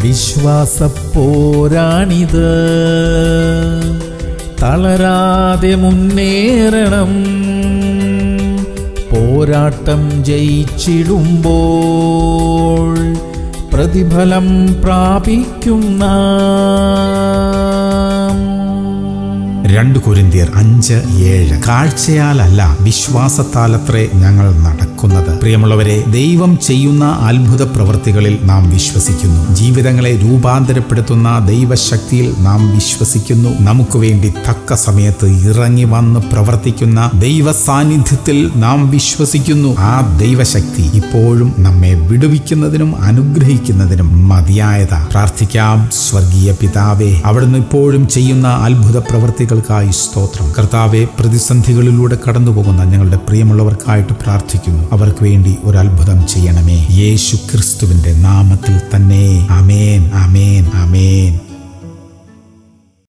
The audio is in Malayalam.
വിശ്വാസപ്പോരാണിത് തളരാതെ മുന്നേറണം പോരാട്ടം ജയിച്ചിടുമ്പോൾ പ്രതിഫലം പ്രാപിക്കും നാം രണ്ട് കൊരിന്തിയർ അഞ്ച് ഏഴ് കാഴ്ചയാലല്ല വിശ്വാസത്താലത്രേ ഞങ്ങൾ നടക്കുന്നത് പ്രിയമുള്ളവരെ ദൈവം ചെയ്യുന്ന അത്ഭുത പ്രവൃത്തികളിൽ നാം വിശ്വസിക്കുന്നു ജീവിതങ്ങളെ രൂപാന്തരപ്പെടുത്തുന്ന ദൈവശക്തിയിൽ നാം വിശ്വസിക്കുന്നു നമുക്ക് വേണ്ടി തക്ക സമയത്ത് ഇറങ്ങി വന്ന് പ്രവർത്തിക്കുന്ന ദൈവ സാന്നിധ്യത്തിൽ നാം വിശ്വസിക്കുന്നു ആ ദൈവശക്തി ഇപ്പോഴും നമ്മെ വിടുവിക്കുന്നതിനും അനുഗ്രഹിക്കുന്നതിനും മതിയായതാ പ്രാർത്ഥിക്കാം സ്വർഗീയ പിതാവേ അവിടുന്ന് ഇപ്പോഴും ചെയ്യുന്ന അത്ഭുത പ്രവൃത്തികൾക്കായി സ്തോത്രം കർത്താവെ പ്രതിസന്ധികളിലൂടെ കടന്നുപോകുന്ന ഞങ്ങളുടെ പ്രിയമുള്ളവർക്കായിട്ട് പ്രാർത്ഥിക്കുന്നു അവർക്ക് വേണ്ടി ഒരു അത്ഭുതം ചെയ്യണമേ യേശു ക്രിസ്തുവിന്റെ നാമത്തിൽ തന്നെ അമേൻ അമേൻ